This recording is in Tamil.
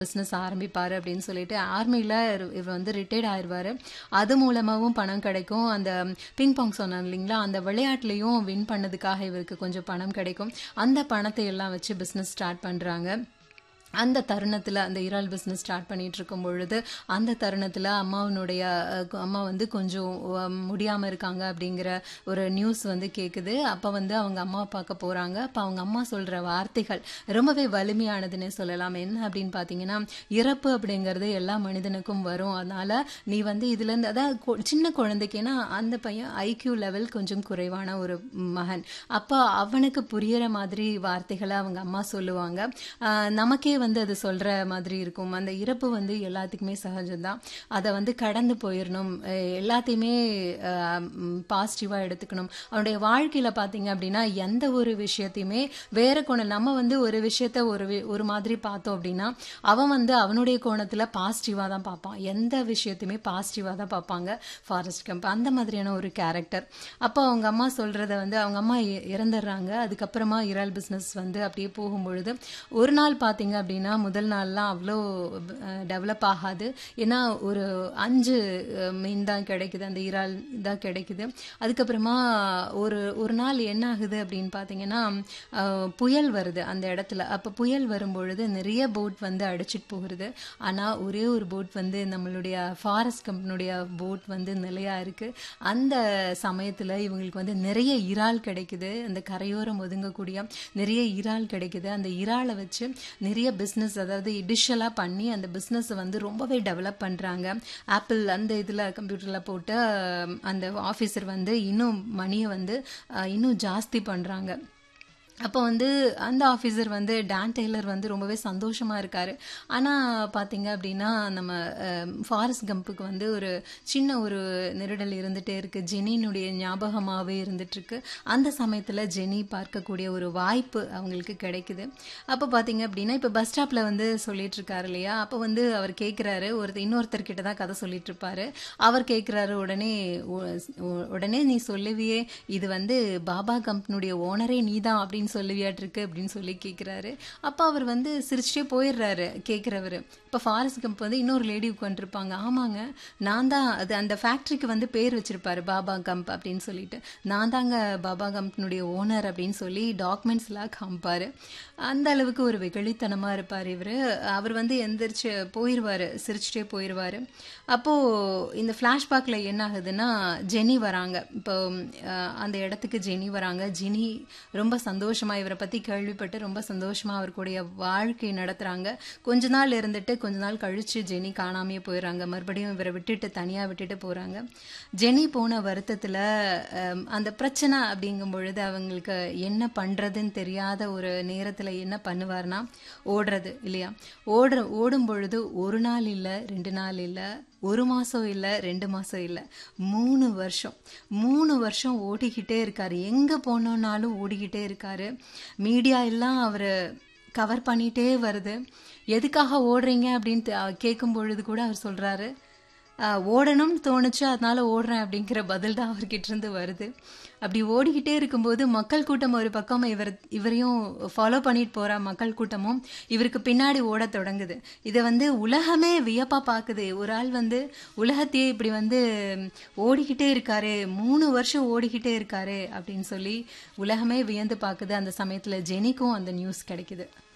பிஸ்னஸ் ஆரம்பிப்பாரு அப்படின்னு சொல்லிட்டு ஆர்மியில் இவர் வந்து ரிட்டையர்ட் ஆயிடுவார் அது மூலமாகவும் பணம் கிடைக்கும் அந்த பிங் பாங் சொன்னாங்க இல்லைங்களா அந்த விளையாட்டுலையும் வின் பண்ணதுக்காக இவருக்கு கொஞ்சம் பணம் கிடைக்கும் அந்த பணத்தை எல்லாம் வச்சு பிஸ்னஸ் ஸ்டார்ட் பண்ணுறாங்க அந்த தருணத்தில் அந்த இறால் பிஸ்னஸ் ஸ்டார்ட் பண்ணிட்டு இருக்கும் பொழுது அந்த தருணத்தில் அம்மாவனுடைய அஹ், அம்மா வந்து கொஞ்சம் முடியாமல் இருக்காங்க அப்படிங்கிற ஒரு நியூஸ் வந்து கேட்குது அப்போ வந்து அவங்க அம்மா பார்க்க போகிறாங்க அப்போ அவங்க அம்மா சொல்கிற வார்த்தைகள் ரொம்பவே வலிமையானதுன்னே சொல்லலாம் என்ன அப்படின்னு பார்த்தீங்கன்னா இறப்பு அப்படிங்கிறது எல்லா மனிதனுக்கும் வரும் அதனால் நீ வந்து இதுலேருந்து அதாவது கொ- சின்ன குழந்தைக்கு ஏன்னா அந்த பையன் ஐக்யூ லெவல் கொஞ்சம் குறைவான ஒரு மகன் அப்போ அவனுக்கு புரியற மாதிரி வார்த்தைகளை அவங்க அம்மா சொல்லுவாங்க ஆஹ் நமக்கே வந்து அது சொல்ற மாதிரி இருக்கும் அந்த இறப்பு வந்து எல்லாத்துக்குமே சகஜம்தான் அதை வந்து கடந்து போயிடணும் அஹ் எல்லாத்தையுமே பாசிட்டிவாக எடுத்துக்கணும் அவனுடைய வாழ்க்கையில பார்த்தீங்க அப்படின்னா எந்த ஒரு விஷயத்தையுமே வேற கோணம் நம்ம வந்து ஒரு விஷயத்த ஒரு வி- ஒரு மாதிரி பார்த்தோம் அப்படின்னா அவன் வந்து அவனுடைய கோணத்துல பாசிட்டிவாக தான் பார்ப்பான் எந்த விஷயத்தையுமே பாசிட்டிவாக தான் பார்ப்பாங்க ஃபாரஸ்ட் கம்ப் அந்த மாதிரியான ஒரு கேரக்டர் அப்போ அவங்க அம்மா சொல்றத வந்து அவங்க அம்மா இ- இறந்துடுறாங்க அதுக்கப்புறமா இறால் பிஸ்னஸ் வந்து அப்படியே போகும்பொழுது ஒரு நாள் பார்த்தீங்க அப்படின்னா முதல் நாள்லாம் அவ்வளோ டெவலப் ஆகாது ஏன்னா ஒரு அஞ்சு அஹ், மீன் தான் கிடைக்குது அந்த இறால் தான் கிடைக்குது அதுக்கப்புறமா ஒரு ஒரு நாள் என்ன ஆகுது அப்படின்னு பார்த்தீங்கன்னா அஹ், புயல் வருது அந்த இடத்துல அப்போ புயல் வரும்பொழுது நிறைய போட் வந்து அடிச்சிட்டு போகிறது ஆனால் ஒரே ஒரு போட் வந்து நம்மளுடைய ஃபாரஸ்ட் கம்பெனியுடைய போட் வந்து நிலையா இருக்கு அந்த சமயத்தில் இவங்களுக்கு வந்து நிறைய இறால் கிடைக்குது அந்த கரையோரம் ஒதுங்கக்கூடிய நிறைய இறால் கிடைக்குது அந்த இறாலை வச்சு நிறைய பிஸ்னஸ் அதாவது டிஷ்ஷெல்லாம் பண்ணி அந்த பிஸ்னஸை வந்து ரொம்பவே டெவலப் பண்ணுறாங்க ஆப்பிள் அந்த இதில் கம்ப்யூட்டரில் போட்டு அஹ், அந்த ஆஃபீஸர் வந்து இன்னும் மணியை வந்து அஹ், இன்னும் ஜாஸ்தி பண்ணுறாங்க அப்போ வந்து அந்த ஆஃபீஸர் வந்து டான் டெய்லர் வந்து ரொம்பவே சந்தோஷமா இருக்காரு ஆனால் பார்த்தீங்க அப்படின்னா நம்ம ஃபாரஸ்ட் கம்புக்கு வந்து ஒரு சின்ன ஒரு நெருடல் இருந்துட்டே இருக்கு ஜெனினுடைய ஞாபகமாகவே இருந்துட்டு இருக்கு அந்த சமயத்தில் ஜெனி பார்க்கக்கூடிய ஒரு வாய்ப்பு அவங்களுக்கு கிடைக்குது அப்போ பார்த்தீங்க அப்படின்னா இப்போ பஸ் ஸ்டாப்பில் வந்து சொல்லிட்டு இருக்காரு இல்லையா அப்போ வந்து அவர் கேட்குறாரு ஒரு இன்னொருத்தர்கிட்ட தான் கதை சொல்லிட்டு இருப்பாரு அவர் கேட்குறாரு உடனே உ- உ- உடனே நீ சொல்லுவியே இது வந்து பாபா கம்பெனியுடைய ஓனரே நீதான் அப்படின்னு சொல்லுவியாட்டு இருக்கு அப்படின்னு சொல்லி கேட்குறாரு அப்போ அவர் வந்து சிரிச்சுட்டே போயிடுறாரு கேட்குறவர் இப்போ ஃபாரஸ்ட் கம்ப் வந்து இன்னொரு லேடி உட்காந்துருப்பாங்க ஆமாங்க நான் தான் அது அந்த ஃபேக்ட்ரிக்கு வந்து பேர் வச்சிருப்பாரு பாபா கம்ப் அப்படின்னு சொல்லிட்டு நான் தாங்க பாபா கம்பெனியுடைய ஓனர் அப்படின்னு சொல்லி டாக்குமெண்ட்ஸ்லாம் காமிப்பாரு அந்த அளவுக்கு ஒரு வெகுளித்தனமாக இருப்பார் இவர் அவர் வந்து எந்திரிச்சு போயிடுவார் சிரிச்சுட்டே போயிடுவார் அப்போது இந்த ஃப்ளாஷ்பேக்கில் என்ன ஆகுதுன்னா ஜெனி வராங்க இப்போ அஹ், அந்த இடத்துக்கு ஜெனி வராங்க ஜெனி ரொம்ப சந்தோஷமா இவரை பற்றி கேள்விப்பட்டு ரொம்ப சந்தோஷமா அவர் கூடய வாழ்க்கை நடத்துகிறாங்க கொஞ்ச நாள் இருந்துட்டு கொஞ்ச நாள் கழிச்சு ஜெனி காணாமையே போயிடுறாங்க மறுபடியும் இவரை விட்டுட்டு தனியாக விட்டுட்டு போகிறாங்க ஜெனி போன வருத்தத்தில் அந்த பிரச்சனை அப்படிங்கும் பொழுது அவங்களுக்கு என்ன பண்ணுறதுன்னு தெரியாத ஒரு நேரத்தில் என்ன பண்ணுவார்னா ஓடுறது இல்லையா ஓடுற ஓடும் பொழுது ஒரு நாள் இல்லை ரெண்டு நாள் இல்லை ஒரு மாசம் இல்லை ரெண்டு மாசம் இல்லை மூணு வருஷம் மூணு வருஷம் ஓடிக்கிட்டே இருக்காரு எங்க போனோம்னாலும் ஓடிக்கிட்டே இருக்காரு மீடியா எல்லாம் அவரை கவர் பண்ணிட்டே வருது எதுக்காக ஓடுறீங்க அப்படின்னு த- கேட்கும் பொழுது கூட அவர் சொல்றாரு "ஆஹ், ஓடணும்னு தோணுச்சு அதனால ஓடுறேன் அப்படிங்கிற பதில் தான் அவர்கிட்ட இருந்து வருது அப்படி ஓடிக்கிட்டே இருக்கும்போது மக்கள் கூட்டம் ஒரு பக்கம் இவர் இவரையும் ஃபாலோ பண்ணிட்டு போற மக்கள் கூட்டமும் இவருக்கு பின்னாடி ஓடத் தொடங்குது இதை வந்து உலகமே வியப்பா பார்க்குது ஒரு ஆள் வந்து உலகத்தையே இப்படி வந்து ஓடிக்கிட்டே இருக்காரு மூணு வருஷம் ஓடிக்கிட்டே இருக்காரு அப்படின்னு சொல்லி உலகமே வியந்து பார்க்குது அந்த சமயத்துல ஜெனிக்கும் அந்த நியூஸ் கிடைக்குது